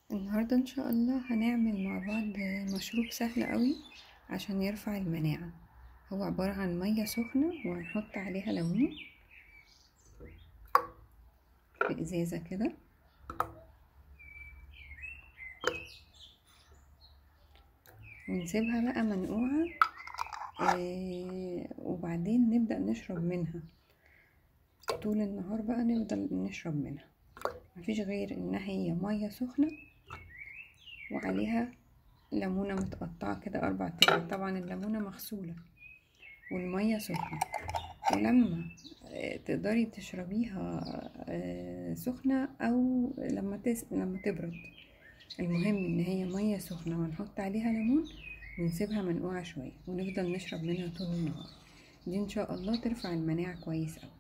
النهاردة ان شاء الله هنعمل مع بعض مشروب سهل قوي عشان يرفع المناعة هو عبارة عن مية سخنة وهنحط عليها ليمون في ازازة كده ونسيبها بقى منقوعة آه وبعدين نبدأ نشرب منها طول النهار بقى نفضل نشرب منها مفيش غير ان هي مية سخنة وعليها ليمونة متقطعة كده أربع ارباع طبعا الليمونة مغسولة والمية سخنة ولما تقدري تشربيها سخنة أو لما تس... لما تبرد المهم إن هي مية سخنة ونحط عليها ليمون ونسيبها منقوعة شوية ونفضل نشرب منها طول النهار دي إن شاء الله ترفع المناعة كويس أوي